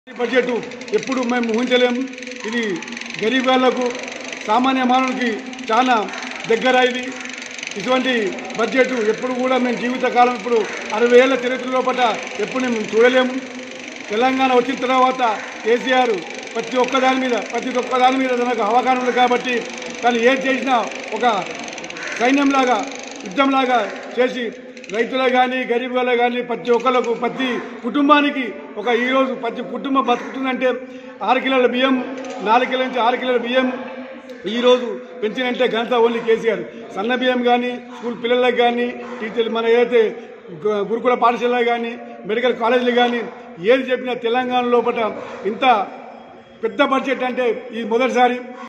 ఈ బడ్జెట్ ఎప్పుడు మేము ఊహించలేము ఇది గరీబ్ వాళ్ళకు సామాన్య మానవునికి చాలా దగ్గర ఇది ఇటువంటి బడ్జెట్ ఎప్పుడు కూడా మేము జీవితకాలం ఇప్పుడు అరవై ఏళ్ళ చరిత్ర లోపల ఎప్పుడు మేము చూడలేము తెలంగాణ వచ్చిన తర్వాత కేసీఆర్ ప్రతి ఒక్క దాని మీద ప్రతి ఒక్క దాని మీద తనకు అవగాహన ఉంది కాబట్టి తను ఏం చేసినా ఒక సైన్యంలాగా యుద్ధంలాగా చేసి రైతులకు కానీ గరీబ్ వాళ్ళకు కానీ ప్రతి ఒక్కరికి ప్రతి కుటుంబానికి ఒక ఈరోజు ప్రతి కుటుంబం బతుకుతుందంటే ఆరు కిలోల బియ్యం నాలుగు కిలోల నుంచి ఆరు కిలోల బియ్యం ఈరోజు పెంచినంటే ఘనత ఓన్లీ కేసీఆర్ సన్న బియ్యం కానీ స్కూల్ పిల్లలకు కానీ టీచర్లు మన ఏదైతే గు- గురుకుల పాఠశాలలు కానీ మెడికల్ కాలేజీలు కానీ ఏది చెప్పినా తెలంగాణ లోపల ఇంత పెద్ద బడ్జెట్ అంటే ఇది మొదటిసారి